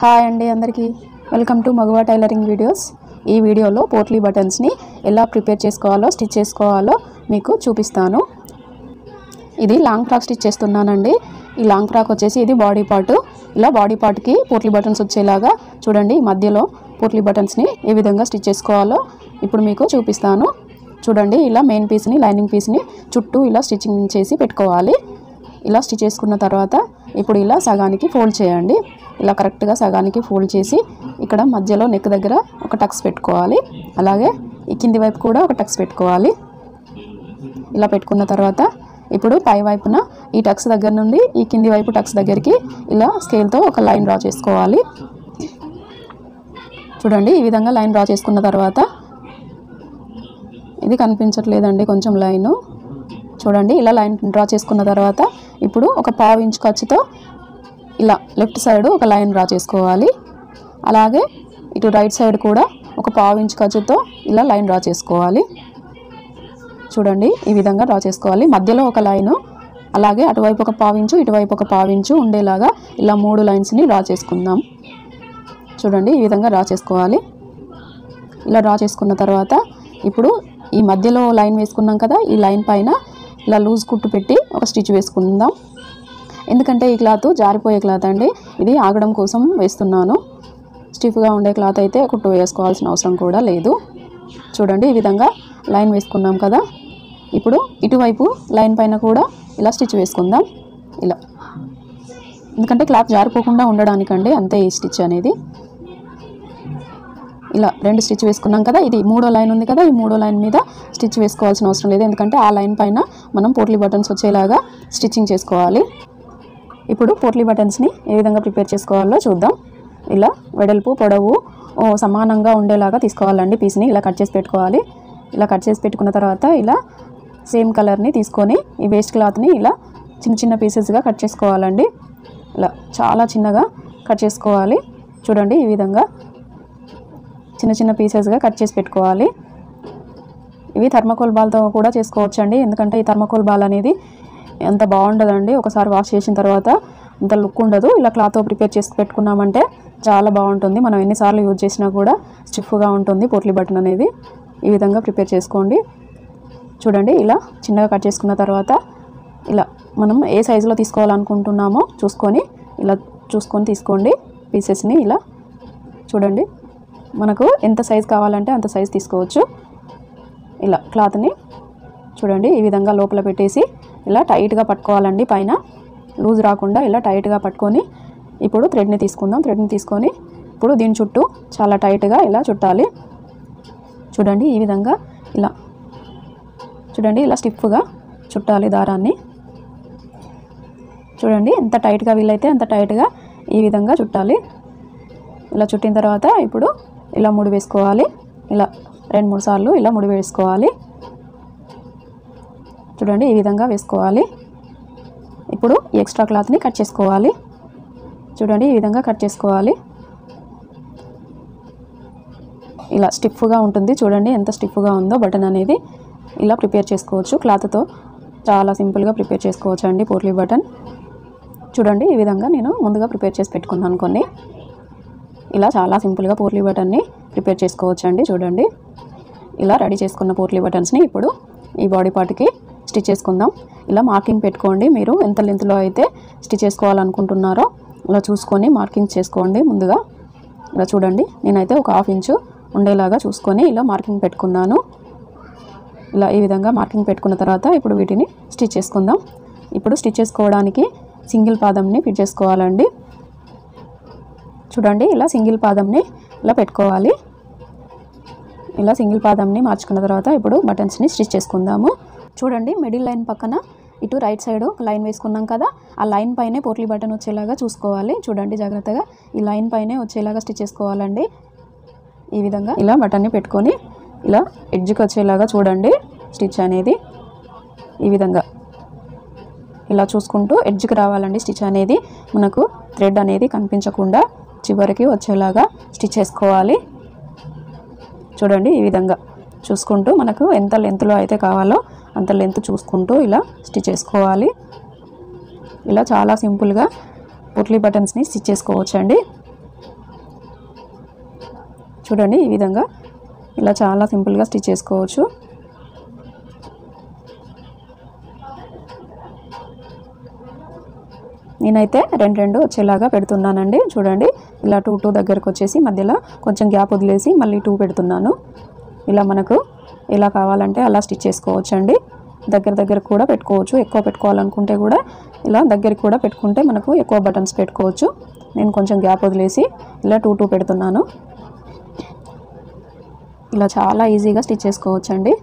hi అండి అందరికీ welcome to మగవా టైలరింగ్ వీడియోస్ ఈ వీడియోలో పోట్లీ బటన్స్ని ఎలా ప్రిపేర్ చేసుకోవాలో స్టిచ్ చేసుకోవాలో మీకు చూపిస్తాను ఇది లాంగ్ ఫ్రాక్ స్టిచ్ చేస్తున్నానండి ఈ లాంగ్ ఫ్రాక్ వచ్చేసి ఇది బాడీ పార్ట్ ఇలా బాడీ పార్ట్కి పోట్లీ బటన్స్ వచ్చేలాగా చూడండి ఈ మధ్యలో పోట్లీ బటన్స్ని ఏ విధంగా స్టిచ్ చేసుకోవాలో ఇప్పుడు మీకు చూపిస్తాను చూడండి ఇలా మెయిన్ పీస్ని లైనింగ్ పీస్ని చుట్టూ ఇలా స్టిచ్చింగ్ చేసి పెట్టుకోవాలి ఇలా స్టిచ్ చేసుకున్న తర్వాత ఇప్పుడు ఇలా సగానికి ఫోల్డ్ చేయండి ఇలా కరెక్ట్గా సగానికి ఫోల్డ్ చేసి ఇక్కడ మధ్యలో నెక్ దగ్గర ఒక టక్స్ పెట్టుకోవాలి అలాగే ఈ కింది వైపు కూడా ఒక టక్స్ పెట్టుకోవాలి ఇలా పెట్టుకున్న తర్వాత ఇప్పుడు పై వైపున ఈ టక్స్ దగ్గర నుండి ఈ కింది వైపు టక్స్ దగ్గరికి ఇలా స్కేల్తో ఒక లైన్ డ్రా చేసుకోవాలి చూడండి ఈ విధంగా లైన్ డ్రా చేసుకున్న తర్వాత ఇది కనిపించట్లేదండి కొంచెం లైను చూడండి ఇలా లైన్ డ్రా చేసుకున్న తర్వాత ఇప్పుడు ఒక పావు ఇంచ్ ఖర్చుతో ఇలా లెఫ్ట్ సైడ్ ఒక లైన్ డ్రా చేసుకోవాలి అలాగే ఇటు రైట్ సైడ్ కూడా ఒక పావు ఇంచ్ ఖర్చుతో ఇలా లైన్ డ్రా చేసుకోవాలి చూడండి ఈ విధంగా డ్రా చేసుకోవాలి మధ్యలో ఒక లైను అలాగే అటువైపు ఒక పావించు ఇటువైపు ఒక పావించు ఉండేలాగా ఇలా మూడు లైన్స్ని డ్రా చేసుకుందాం చూడండి ఈ విధంగా డ్రా చేసుకోవాలి ఇలా డ్రా చేసుకున్న తర్వాత ఇప్పుడు ఈ మధ్యలో లైన్ వేసుకున్నాం కదా ఈ లైన్ పైన ఇలా లూజ్ కుట్టు పెట్టి ఒక స్టిచ్ వేసుకుందాం ఎందుకంటే ఈ క్లాత్ జారిపోయే క్లాత్ అండి ఇది ఆగడం కోసం వేస్తున్నాను స్టిఫ్గా ఉండే క్లాత్ అయితే కుట్టు వేసుకోవాల్సిన అవసరం కూడా లేదు చూడండి ఈ విధంగా లైన్ వేసుకున్నాం కదా ఇప్పుడు ఇటువైపు లైన్ పైన కూడా ఇలా స్టిచ్ వేసుకుందాం ఇలా ఎందుకంటే క్లాత్ జారిపోకుండా ఉండడానికండి అంతే ఈ స్టిచ్ అనేది ఇలా రెండు స్టిచ్ వేసుకున్నాం కదా ఇది మూడో లైన్ ఉంది కదా ఈ మూడో లైన్ మీద స్టిచ్ వేసుకోవాల్సిన అవసరం లేదు ఎందుకంటే ఆ లైన్ పైన మనం పోట్లీ బటన్స్ వచ్చేలాగా స్టిచ్చింగ్ చేసుకోవాలి ఇప్పుడు పోట్లీ బటన్స్ని ఏ విధంగా ప్రిపేర్ చేసుకోవాలో చూద్దాం ఇలా వెడల్పు పొడవు ఓ, సమానంగా ఉండేలాగా తీసుకోవాలండి పీస్ని ఇలా కట్ చేసి పెట్టుకోవాలి ఇలా కట్ చేసి పెట్టుకున్న తర్వాత ఇలా సేమ్ కలర్ని తీసుకొని ఈ వేస్ట్ క్లాత్ని ఇలా చిన్న చిన్న పీసెస్గా కట్ చేసుకోవాలండి ఇలా చాలా చిన్నగా కట్ చేసుకోవాలి చూడండి ఈ విధంగా చిన్న చిన్న పీసెస్గా కట్ చేసి పెట్టుకోవాలి ఇవి థర్మకోల్ బాల్తో కూడా చేసుకోవచ్చండి ఎందుకంటే ఈ థర్మకోల్ బాల్ అనేది ఎంత బాగుండదండి ఒకసారి వాష్ చేసిన తర్వాత అంత లుక్ ఉండదు ఇలా క్లాత్తో ప్రిపేర్ చేసి పెట్టుకున్నామంటే చాలా బాగుంటుంది మనం ఎన్నిసార్లు యూజ్ చేసినా కూడా స్టిఫ్గా ఉంటుంది పోట్లీ బటన్ అనేది ఈ విధంగా ప్రిపేర్ చేసుకోండి చూడండి ఇలా చిన్నగా కట్ చేసుకున్న తర్వాత ఇలా మనం ఏ సైజులో తీసుకోవాలనుకుంటున్నామో చూసుకొని ఇలా చూసుకొని తీసుకోండి పీసెస్ని ఇలా చూడండి మనకు ఎంత సైజ్ కావాలంటే అంత సైజ్ తీసుకోవచ్చు ఇలా క్లాత్ని చూడండి ఈ విధంగా లోపల పెట్టేసి ఇలా టైట్గా పట్టుకోవాలండి పైన లూజ్ రాకుండా ఇలా టైట్గా పట్టుకొని ఇప్పుడు థ్రెడ్ని తీసుకుందాం థ్రెడ్ని తీసుకొని ఇప్పుడు దీని చుట్టూ చాలా టైట్గా ఇలా చుట్టాలి చూడండి ఈ విధంగా ఇలా చూడండి ఇలా స్టిఫ్గా చుట్టాలి దారాన్ని చూడండి ఎంత టైట్గా వీలైతే అంత టైట్గా ఈ విధంగా చుట్టాలి ఇలా చుట్టిన తర్వాత ఇప్పుడు ఇలా ముడి వేసుకోవాలి ఇలా రెండు మూడు సార్లు ఇలా ముడి వేసుకోవాలి చూడండి ఈ విధంగా వేసుకోవాలి ఇప్పుడు ఈ ఎక్స్ట్రా క్లాత్ని కట్ చేసుకోవాలి చూడండి ఈ విధంగా కట్ చేసుకోవాలి ఇలా స్టిఫ్గా ఉంటుంది చూడండి ఎంత స్టిఫ్గా ఉందో బటన్ అనేది ఇలా ప్రిపేర్ చేసుకోవచ్చు క్లాత్తో చాలా సింపుల్గా ప్రిపేర్ చేసుకోవచ్చు అండి పోర్లీ బటన్ చూడండి ఈ విధంగా నేను ముందుగా ప్రిపేర్ చేసి పెట్టుకున్నాను కొన్ని ఇలా చాలా సింపుల్గా పోర్లీ బటన్ని ప్రిపేర్ చేసుకోవచ్చు అండి చూడండి ఇలా రెడీ చేసుకున్న పోర్లీ బటన్స్ని ఇప్పుడు ఈ బాడీ పార్ట్కి స్టిచ్ చేసుకుందాం ఇలా మార్కింగ్ పెట్టుకోండి మీరు ఎంత లెంత్లో అయితే స్టిచ్ చేసుకోవాలనుకుంటున్నారో ఇలా చూసుకొని మార్కింగ్ చేసుకోండి ముందుగా ఇలా చూడండి నేనైతే ఒక హాఫ్ ఇంచు ఉండేలాగా చూసుకొని ఇలా మార్కింగ్ పెట్టుకున్నాను ఇలా ఈ విధంగా మార్కింగ్ పెట్టుకున్న తర్వాత ఇప్పుడు వీటిని స్టిచ్ చేసుకుందాం ఇప్పుడు స్టిచ్ చేసుకోవడానికి సింగిల్ పాదంని ఫిట్ చేసుకోవాలండి చూడండి ఇలా సింగిల్ పాదంని ఇలా పెట్టుకోవాలి ఇలా సింగిల్ పాదంని మార్చుకున్న తర్వాత ఇప్పుడు బటన్స్ని స్టిచ్ చేసుకుందాము చూడండి మిడిల్ లైన్ పక్కన ఇటు రైట్ సైడ్ ఒక లైన్ వేసుకున్నాం కదా ఆ లైన్ పైనే పోట్లీ బటన్ వచ్చేలాగా చూసుకోవాలి చూడండి జాగ్రత్తగా ఈ లైన్ పైనే వచ్చేలాగా స్టిచ్ చేసుకోవాలండి ఈ విధంగా ఇలా బటన్ని పెట్టుకొని ఇలా ఎడ్జ్కి వచ్చేలాగా చూడండి స్టిచ్ అనేది ఈ విధంగా ఇలా చూసుకుంటూ ఎడ్జ్కి రావాలండి స్టిచ్ అనేది మనకు థ్రెడ్ అనేది కనిపించకుండా చివరికి వచ్చేలాగా స్టిచ్ చేసుకోవాలి చూడండి ఈ విధంగా చూసుకుంటూ మనకు ఎంత లెంత్లో అయితే కావాలో అంత లెంత్ చూసుకుంటూ ఇలా స్టిచ్ చేసుకోవాలి ఇలా చాలా సింపుల్గా పుట్లీ బటన్స్ని స్టిచ్ చేసుకోవచ్చు అండి చూడండి ఈ విధంగా ఇలా చాలా సింపుల్గా స్టిచ్ చేసుకోవచ్చు నేనైతే రెండు రెండు వచ్చేలాగా పెడుతున్నానండి చూడండి ఇలా టూ టూ దగ్గరకు వచ్చేసి మధ్యలో కొంచెం గ్యాప్ వదిలేసి మళ్ళీ టూ పెడుతున్నాను ఇలా మనకు ఎలా కావాలంటే అలా స్టిచ్ చేసుకోవచ్చండి దగ్గర దగ్గర కూడా పెట్టుకోవచ్చు ఎక్కువ పెట్టుకోవాలనుకుంటే కూడా ఇలా దగ్గరికి కూడా పెట్టుకుంటే మనకు ఎక్కువ బటన్స్ పెట్టుకోవచ్చు నేను కొంచెం గ్యాప్ వదిలేసి ఇలా టూ టూ పెడుతున్నాను ఇలా చాలా ఈజీగా స్టిచ్ చేసుకోవచ్చండి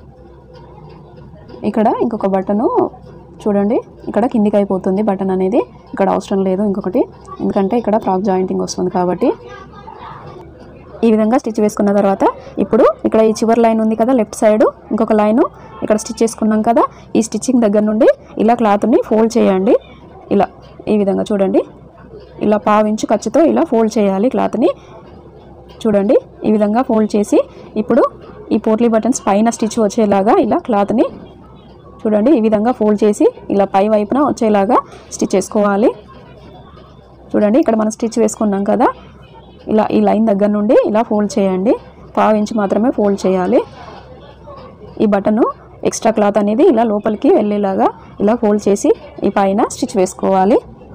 ఇక్కడ ఇంకొక బటను చూడండి ఇక్కడ కిందికి అయిపోతుంది బటన్ అనేది ఇక్కడ అవసరం లేదు ఇంకొకటి ఎందుకంటే ఇక్కడ ఫ్రాక్ జాయింటింగ్ వస్తుంది కాబట్టి ఈ విధంగా స్టిచ్ వేసుకున్న తర్వాత ఇప్పుడు ఇక్కడ ఈ చివరి లైన్ ఉంది కదా లెఫ్ట్ సైడ్ ఇంకొక లైను ఇక్కడ స్టిచ్ చేసుకున్నాం కదా ఈ స్టిచ్చింగ్ దగ్గర నుండి ఇలా క్లాత్ని ఫోల్డ్ చేయండి ఇలా ఈ విధంగా చూడండి ఇలా పావించు ఖర్చుతో ఇలా ఫోల్డ్ చేయాలి క్లాత్ని చూడండి ఈ విధంగా ఫోల్డ్ చేసి ఇప్పుడు ఈ పోట్లీ బటన్స్ పైన స్టిచ్ వచ్చేలాగా ఇలా క్లాత్ని చూడండి ఈ విధంగా ఫోల్డ్ చేసి ఇలా పై వైపున వచ్చేలాగా స్టిచ్ చేసుకోవాలి చూడండి ఇక్కడ మనం స్టిచ్ వేసుకున్నాం కదా ఇలా ఈ లైన్ దగ్గర నుండి ఇలా ఫోల్డ్ చేయండి పావు ఇంచ్ మాత్రమే ఫోల్డ్ చేయాలి ఈ బటను ఎక్స్ట్రా క్లాత్ అనేది ఇలా లోపలికి వెళ్ళేలాగా ఇలా ఫోల్డ్ చేసి ఈ పైన స్టిచ్ వేసుకోవాలి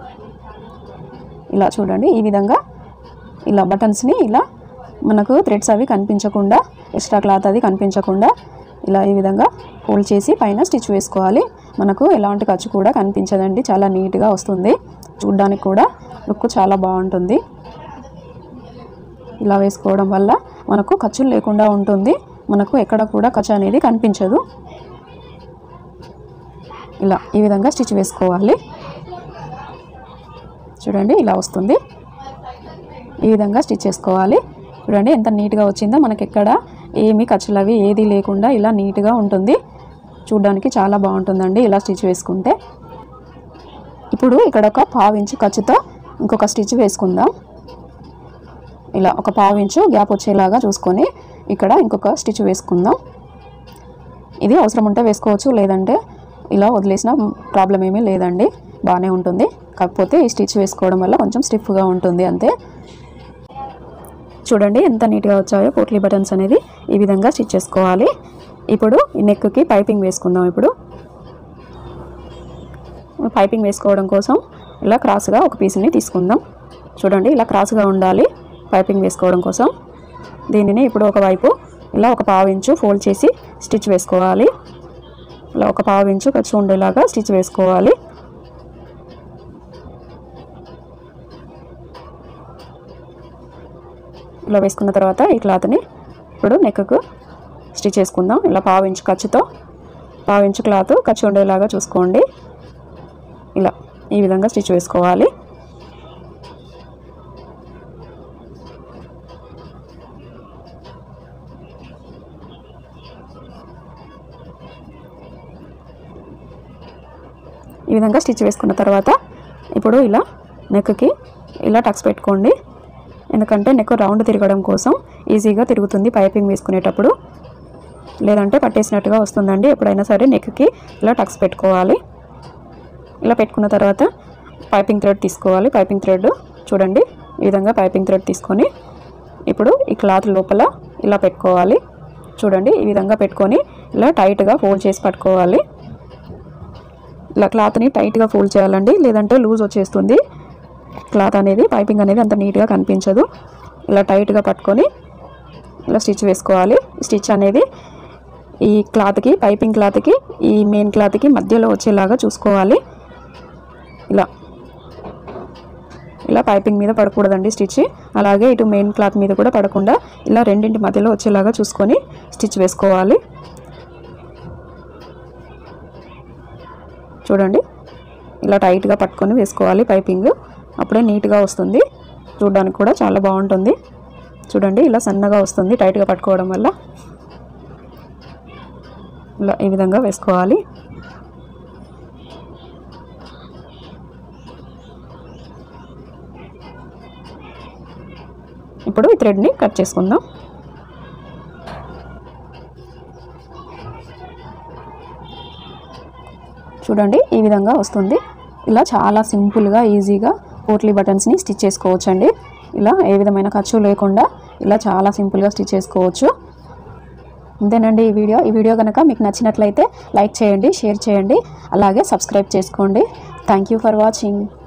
ఇలా చూడండి ఈ విధంగా ఇలా బటన్స్ని ఇలా మనకు థ్రెడ్స్ అవి కనిపించకుండా ఎక్స్ట్రా క్లాత్ అది కనిపించకుండా ఇలా ఈ విధంగా ఫోల్డ్ చేసి పైన స్టిచ్ వేసుకోవాలి మనకు ఎలాంటి ఖర్చు కూడా కనిపించదండి చాలా నీట్గా వస్తుంది చూడ్డానికి కూడా లుక్ చాలా బాగుంటుంది ఇలా వేసుకోవడం వల్ల మనకు ఖర్చులు లేకుండా ఉంటుంది మనకు ఎక్కడ కూడా ఖర్చు అనేది కనిపించదు ఇలా ఈ విధంగా స్టిచ్ వేసుకోవాలి చూడండి ఇలా వస్తుంది ఈ విధంగా స్టిచ్ చేసుకోవాలి చూడండి ఎంత నీట్గా వచ్చిందో మనకి ఎక్కడ ఏమీ ఖర్చులు అవి ఏది లేకుండా ఇలా నీట్గా ఉంటుంది చూడడానికి చాలా బాగుంటుందండి ఇలా స్టిచ్ వేసుకుంటే ఇప్పుడు ఇక్కడ ఒక పావు ఇంచు ఖర్చుతో ఇంకొక స్టిచ్ వేసుకుందాం ఇలా ఒక పావు ఇంచు గ్యాప్ వచ్చేలాగా చూసుకొని ఇక్కడ ఇంకొక స్టిచ్ వేసుకుందాం ఇది అవసరం ఉంటే వేసుకోవచ్చు లేదంటే ఇలా వదిలేసిన ప్రాబ్లం ఏమీ లేదండి బాగానే ఉంటుంది కాకపోతే ఈ స్టిచ్ వేసుకోవడం వల్ల కొంచెం స్టిఫ్గా ఉంటుంది అంతే చూడండి ఎంత నీట్గా వచ్చాయో పోట్లీ బటన్స్ అనేది ఈ విధంగా స్టిచ్ చేసుకోవాలి ఇప్పుడు ఈ నెక్కి పైపింగ్ వేసుకుందాం ఇప్పుడు పైపింగ్ వేసుకోవడం కోసం ఇలా క్రాస్గా ఒక పీస్ని తీసుకుందాం చూడండి ఇలా క్రాస్గా ఉండాలి పైపింగ్ వేసుకోవడం కోసం దీనిని ఇప్పుడు ఒకవైపు ఇలా ఒక పావు ఇంచు ఫోల్డ్ చేసి స్టిచ్ వేసుకోవాలి ఇలా ఒక పావు ఇంచు ఖర్చు ఉండేలాగా స్టిచ్ వేసుకోవాలి ఇలా వేసుకున్న తర్వాత ఈ క్లాత్ని ఇప్పుడు నెక్కు స్టిచ్ చేసుకుందాం ఇలా పావు ఇంచు ఖర్చుతో పావు ఇంచు క్లాత్ ఖర్చు ఉండేలాగా చూసుకోండి ఇలా ఈ విధంగా స్టిచ్ వేసుకోవాలి ఈ విధంగా స్టిచ్ వేసుకున్న తర్వాత ఇప్పుడు ఇలా నెక్కి ఇలా టక్స్ పెట్టుకోండి ఎందుకంటే నెక్ రౌండ్ తిరగడం కోసం ఈజీగా తిరుగుతుంది పైపింగ్ వేసుకునేటప్పుడు లేదంటే పట్టేసినట్టుగా వస్తుందండి ఎప్పుడైనా సరే నెక్కి ఇలా టక్స్ పెట్టుకోవాలి ఇలా పెట్టుకున్న తర్వాత పైపింగ్ థ్రెడ్ తీసుకోవాలి పైపింగ్ థ్రెడ్ చూడండి ఈ విధంగా పైపింగ్ థ్రెడ్ తీసుకొని ఇప్పుడు ఈ క్లాత్ లోపల ఇలా పెట్టుకోవాలి చూడండి ఈ విధంగా పెట్టుకొని ఇలా టైట్గా ఫోల్డ్ చేసి పట్టుకోవాలి ఇలా క్లాత్ని టైట్గా ఫోల్డ్ చేయాలండి లేదంటే లూజ్ వచ్చేస్తుంది క్లాత్ అనేది పైపింగ్ అనేది అంత నీట్గా కనిపించదు ఇలా టైట్గా పట్టుకొని ఇలా స్టిచ్ వేసుకోవాలి స్టిచ్ అనేది ఈ క్లాత్కి పైపింగ్ క్లాత్కి ఈ మెయిన్ క్లాత్కి మధ్యలో వచ్చేలాగా చూసుకోవాలి ఇలా ఇలా పైపింగ్ మీద పడకూడదండి స్టిచ్ అలాగే ఇటు మెయిన్ క్లాత్ మీద కూడా పడకుండా ఇలా రెండింటి మధ్యలో వచ్చేలాగా చూసుకొని స్టిచ్ వేసుకోవాలి చూడండి ఇలా టైట్గా పట్టుకొని వేసుకోవాలి పైపింగ్ అప్పుడే నీట్గా వస్తుంది చూడడానికి కూడా చాలా బాగుంటుంది చూడండి ఇలా సన్నగా వస్తుంది టైట్గా పట్టుకోవడం వల్ల ఇలా ఈ విధంగా వేసుకోవాలి ఇప్పుడు ఈ థ్రెడ్ని కట్ చేసుకుందాం చూడండి ఈ విధంగా వస్తుంది ఇలా చాలా సింపుల్గా ఈజీగా పోట్లీ బటన్స్ని స్టిచ్ చేసుకోవచ్చండి ఇలా ఏ విధమైన ఖర్చు లేకుండా ఇలా చాలా సింపుల్గా స్టిచ్ చేసుకోవచ్చు అంతేనండి ఈ వీడియో ఈ వీడియో కనుక మీకు నచ్చినట్లయితే లైక్ చేయండి షేర్ చేయండి అలాగే సబ్స్క్రైబ్ చేసుకోండి థ్యాంక్ యూ ఫర్ వాచింగ్